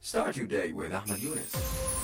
Start your day with Ahmed Yunus.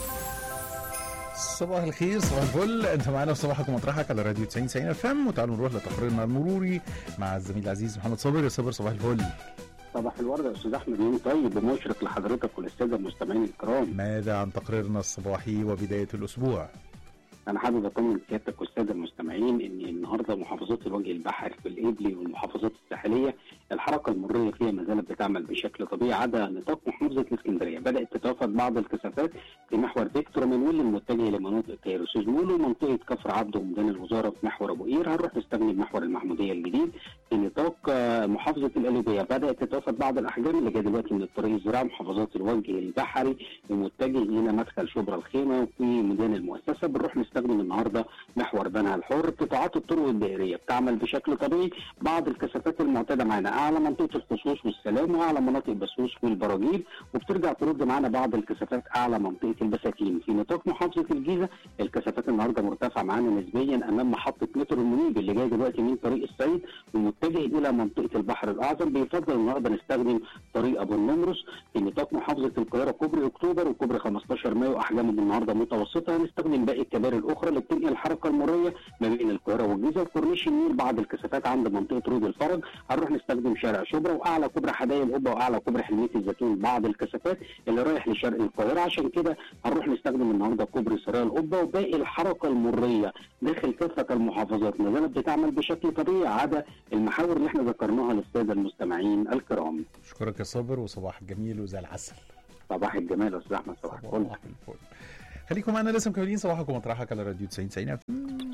صباح الخير صباح الفل انت معانا في صباحك ومطرحك على راديو 90 90 اف ام وتعالوا نروح لتقريرنا المروري مع الزميل العزيز محمد صابر يا صابر صباح الفل صباح الورد يا استاذ احمد يوم طيب ومشرق لحضرتك وللساده المستمعين الكرام ماذا عن تقريرنا الصباحي وبدايه الاسبوع انا حابب اطمن سيادتك والساده المستمعين ان النهارده محافظات الوجه البحري في الابلي والمحافظات الساحليه الحركه المريه فيها ما زالت بتعمل بشكل طبيعي عدا نطاق محافظه الاسكندريه بدات تتوافد بعض الكثافات في محور فيكتور منويل المتجه لمناطق كيروسوس مول ومنطقه كفر عبده وميدان الوزاره في محور ابو قير هنروح نستخدم محور المحموديه الجديد في نطاق آه، محافظه القليوبيه بدات تتوافد بعض الاحجام اللي جايه دلوقتي من الطريق الزراعي محافظات الوجه البحري ومتجه الى مدخل شبرا الخيمه وفي ميدان المؤسسه بنروح نستخدم النهارده محور بنها الحر قطاعات الطرق الدائريه بتعمل بشكل طبيعي بعض الكثافات المعتاده معانا اعلى منطقه الخصوص والسلام واعلى مناطق بسوس والبراجيل وبترجع ترد معانا بعض الكثافات اعلى منطقه البساتين في نطاق محافظه الجيزه الكثافات النهارده مرتفعه معانا نسبيا امام محطه مترو المنيب اللي جاي دلوقتي من طريق الصعيد ومتجه الى منطقه البحر الاعظم بيفضل النهارده نستخدم طريق ابو النمرس في نطاق محافظه القاهره كوبري اكتوبر وكوبري 15 مايو احجامهم النهارده متوسطه هنستخدم باقي الكباري الاخرى اللي بتنقل الحركه المريه ما بين القاهره والجيزه وكورنيش النيل بعض الكثافات عند منطقه رود الفرج هنروح نستخدم شارع شبرا واعلى كوبري حدائق القبه واعلى كوبري حلميه الزيتون بعض الكثافات اللي رايح لشرق القاهره عشان كده هنروح نستخدم النهارده كوبري سرايا القبه وباقي الحركه المريه داخل كافه المحافظات ما زالت بتعمل بشكل طبيعي عدا المحاور اللي احنا ذكرناها للساده المستمعين الكرام اشكرك يا صابر وصباح جميل وزي العسل صباح الجمال يا استاذ احمد صباح الفل صباح الفل خليكم معنا لسه مكملين صباحك ومطرحك على راديو 90 90 اف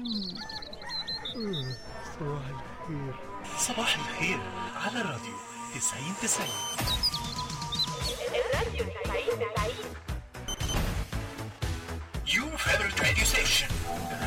صباح الخير على الراديو 90 90 الراديو 90 90 Your favorite radio station